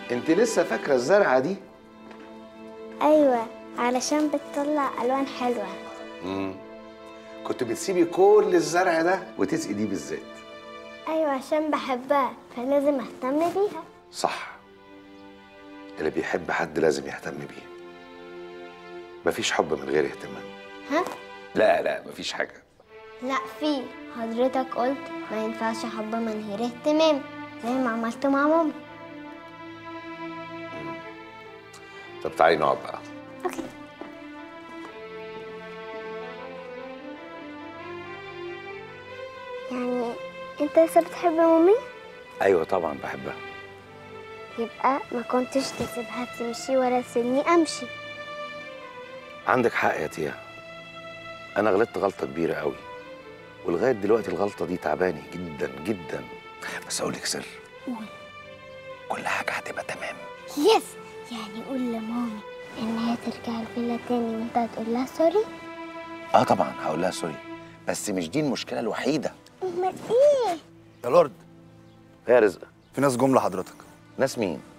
انت لسه فاكره الزرعه دي ايوه علشان بتطلع الوان حلوه امم كنت بتسيبي كل الزرع ده وتسقي دي بالذات ايوه عشان بحبها فلازم اهتم بيها صح اللي بيحب حد لازم يهتم بيه مفيش حب من غير اهتمام ها لا لا مفيش حاجه لا في حضرتك قلت ما ينفعش حب من غير اهتمام زي ما عملت مع ماما طب تعالي نقعد بقى اوكي يعني انت لسه بتحب مامي ايوه طبعا بحبها يبقى ما كنتش تسيبها تمشي ولا تسيبني امشي عندك حق يا تيا انا غلطت غلطه كبيره قوي ولغايه دلوقتي الغلطه دي تعباني جدا جدا بس اقول لك سر كل حاجه هتبقى تمام يس يعني قول لمامي ان هي ترجع الفيلا تاني وانت هتقول لها سوري اه طبعا هقول لها سوري بس مش دي المشكله الوحيده امال ايه يا لورد يا رزق في ناس جم لحضرتك ناس مين